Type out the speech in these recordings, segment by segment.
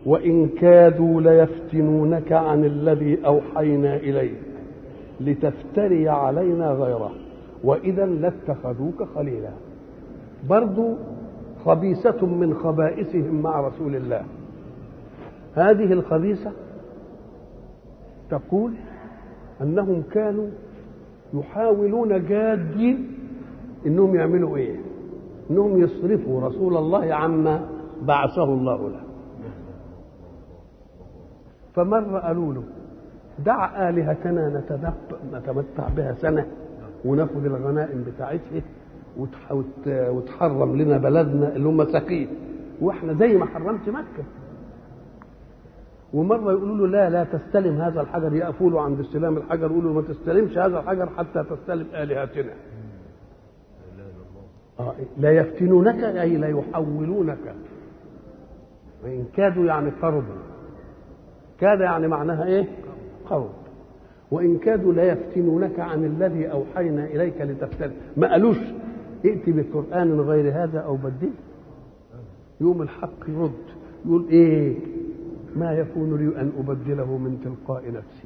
وإن كادوا ليفتنونك عن الذي أوحينا إليك لتفتري علينا غيره وإذا لاتخذوك خليلا برضو خبيثة من خبائثهم مع رسول الله هذه الخبيثة تقول أنهم كانوا يحاولون جادين انهم يعملوا ايه انهم يصرفوا رسول الله عما بعثه الله له فمرة قالوا له دع آلهتنا نتمتع بها سنة وناخد الغنائم بتاعتها وتحرم لنا بلدنا اللي هم سقيم واحنا زي ما حرمت مكة ومرة يقولوا له لا لا تستلم هذا الحجر يقفوا له عند استلام الحجر يقولوا ما تستلمش هذا الحجر حتى تستلم آلهتنا آه لا يفتنونك أي لا يحولونك وإن كادوا يعني قربوا كاد يعني معناها إيه قرب وإن كادوا لا يفتنونك عن الذي أوحينا إليك لتفتن ما قالوش ائت بقرآن غير هذا أو بدله يوم الحق يرد يقول إيه ما يكون لي أن أبدله من تلقاء نفسي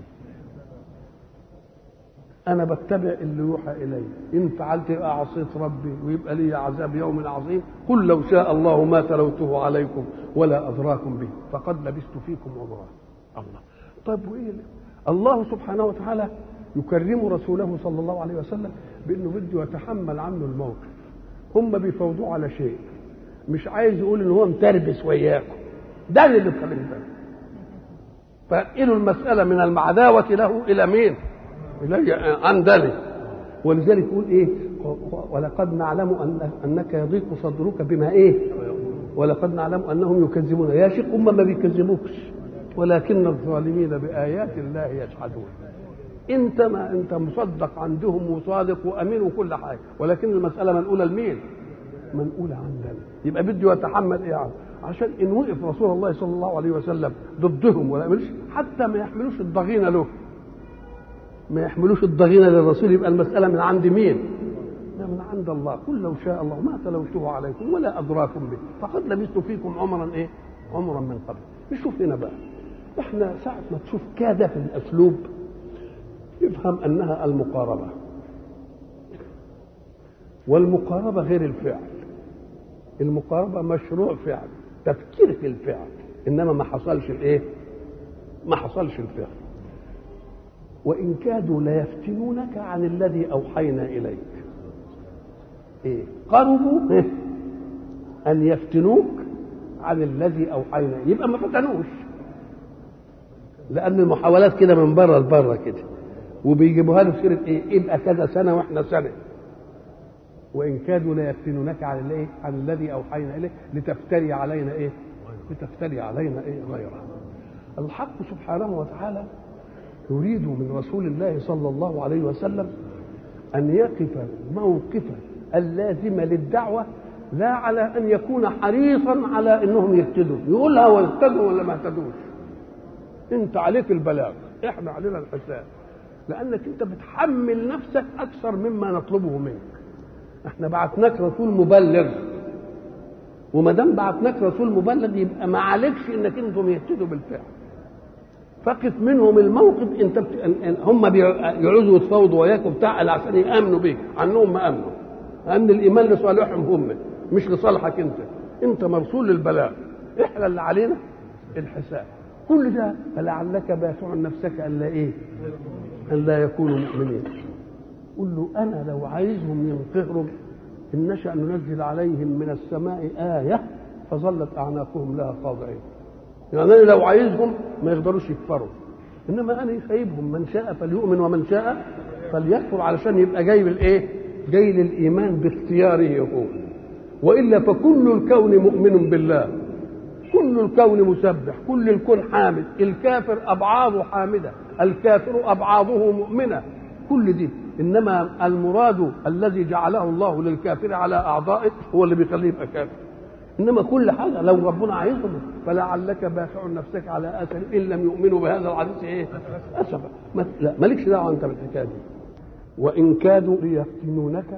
أنا بتبع اللي يوحى إلي إن فعلت يبقى عصيت ربي ويبقى لي عذاب يوم عظيم قل لو شاء الله ما تلوته عليكم ولا أدراكم به فقد لبثت فيكم عمرا الله طيب وإيه الله سبحانه وتعالى يكرم رسوله صلى الله عليه وسلم بأنه بده يتحمل عنه الموقف هم بيفوضوه على شيء مش عايز يقول ان هو متربس وياكم ده اللي بيتكلم ده فانقلوا المسألة من المعداوة له إلى مين؟ إلي عن ذلك ولذلك يقول إيه؟ ولقد نعلم أن أنك يضيق صدرك بما إيه؟ ولقد نعلم أنهم يكذبون يا شيخ هم ما بيكذبوكش ولكن الظالمين بآيات الله يجحدون انت ما انت مصدق عندهم وصادق وامين وكل حاجه ولكن المساله منقوله لمين؟ منقوله عندنا يبقى بده يتحمل ايه يعني؟ عشان ان وقف رسول الله صلى الله عليه وسلم ضدهم ولا يعملوش حتى ما يحملوش الضغينه له ما يحملوش الضغينه للرسول يبقى المساله من عند مين؟ من عند الله قل لو شاء الله ما تلوته عليكم ولا ادراكم به فقد لبثت فيكم عمرا ايه؟ عمرا من قبل نشوف هنا بقى احنا ساعه ما تشوف كاد في الاسلوب يفهم انها المقاربه والمقاربه غير الفعل المقاربه مشروع فعل تفكير في الفعل انما ما حصلش الايه ما حصلش الفعل وان كادوا ليفتنونك عن الذي اوحينا اليك ايه قربوا إيه؟ ان يفتنوك عن الذي اوحينا يبقى ما فتنوش لان المحاولات كده من بره لبره كده وبيجيبوها له في سيره ايه يبقى كذا سنه واحنا سنه وان كادوا ليفتنونك عن الايه عن الذي اوحينا اليه لتفتري علينا ايه لتفتري علينا ايه غيره الحق سبحانه وتعالى يريد من رسول الله صلى الله عليه وسلم ان يقف موقفا اللازم للدعوه لا على ان يكون حريصا على انهم يهتدوا يقولها ويهتدوا ولا ما يهتدوش انت عليك البلاغ احنا علينا الحساب لانك انت بتحمل نفسك اكثر مما نطلبه منك احنا بعتناك رسول مبلغ وما دام بعتناك رسول مبلغ يبقى ما عليكش انك انتم يهتدوا بالفعل فقف منهم الموقف انت بت... هم بيعوزوا يتفاوضوا وياك وبتاع عشان يامنوا بيك عنهم ما امنوا ان الايمان لصالحهم هم مش لصالحك انت انت مرسول للبلاغ احنا اللي علينا الحساب كل ده فلعلك باخع نفسك الا ايه الا يكونوا مؤمنين قل له انا لو عايزهم ينقهروا ان نشا ننزل عليهم من السماء ايه فظلت اعناقهم لها خاضعين يعني انا لو عايزهم ما يقدروش يكفروا انما انا سايبهم من شاء فليؤمن ومن شاء فليكفر علشان يبقى جاي بالايه جاي للايمان باختياره هو والا فكل الكون مؤمن بالله كل الكون مسبح كل الكون حامد الكافر ابعاضه حامده الكافر ابعاضه مؤمنه كل دي انما المراد الذي جعله الله للكافر على اعضائه هو اللي بيخليه يبقى كافر انما كل حاجه لو ربنا عايزهم فلعلك باخع نفسك على اثر ان لم يؤمنوا بهذا الحديث ايه اسفا ما لا مالكش دعوه انت بالحكايه دي وان كادوا ليفتنونك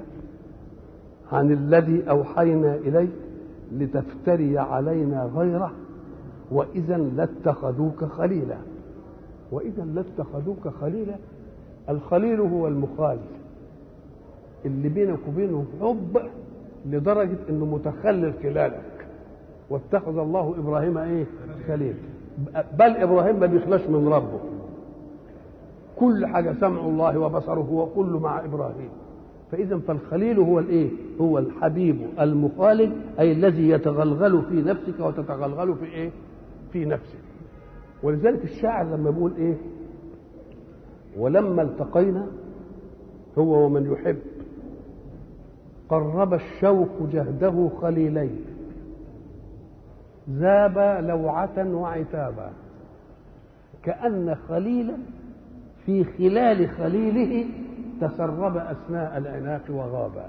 عن الذي اوحينا اليك لتفتري علينا غيره واذا لاتخذوك خليلا واذا لاتخذوك خليلا الخليل هو المخال اللي بينك وبينه حب لدرجه انه متخلل خلالك واتخذ الله ابراهيم ايه خليل بل ابراهيم ما بيخلاش من ربه كل حاجه سمع الله وبصره هو كله مع ابراهيم فاذا فالخليل هو الايه هو الحبيب المخالد اي الذي يتغلغل في نفسك وتتغلغل في ايه في نفسك ولذلك الشاعر لما بيقول ايه ولما التقينا هو ومن يحب قرب الشوق جهده خليلين ذاب لوعة وعتابا كأن خليلا في خلال خليله تسرب أثناء العناق وغابا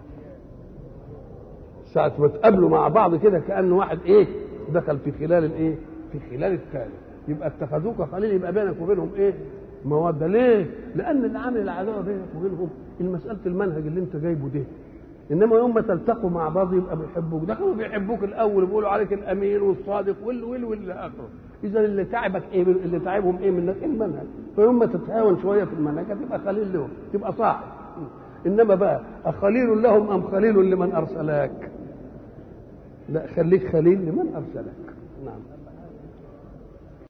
ساعة ما تقابلوا مع بعض كده كأن واحد إيه دخل في خلال الإيه في خلال الثاني يبقى اتخذوك خليل يبقى بينك وبينهم إيه مودة ليه؟ لأن اللي عامل العداوة بينك وبينهم المسألة المنهج اللي أنت جايبه ده انما يوم ما تلتقوا مع بعض يبقى بيحبوك ده كانوا بيحبوك الاول بيقولوا عليك الامين والصادق وال وال والى اخره اذا اللي تعبك ايه اللي تعبهم ايه منك المنهج فيوم ما تتهاون شويه في المنهج هتبقى خليل لهم تبقى صاحب انما بقى اخليل لهم ام خليل لمن ارسلك لا خليك خليل لمن ارسلك نعم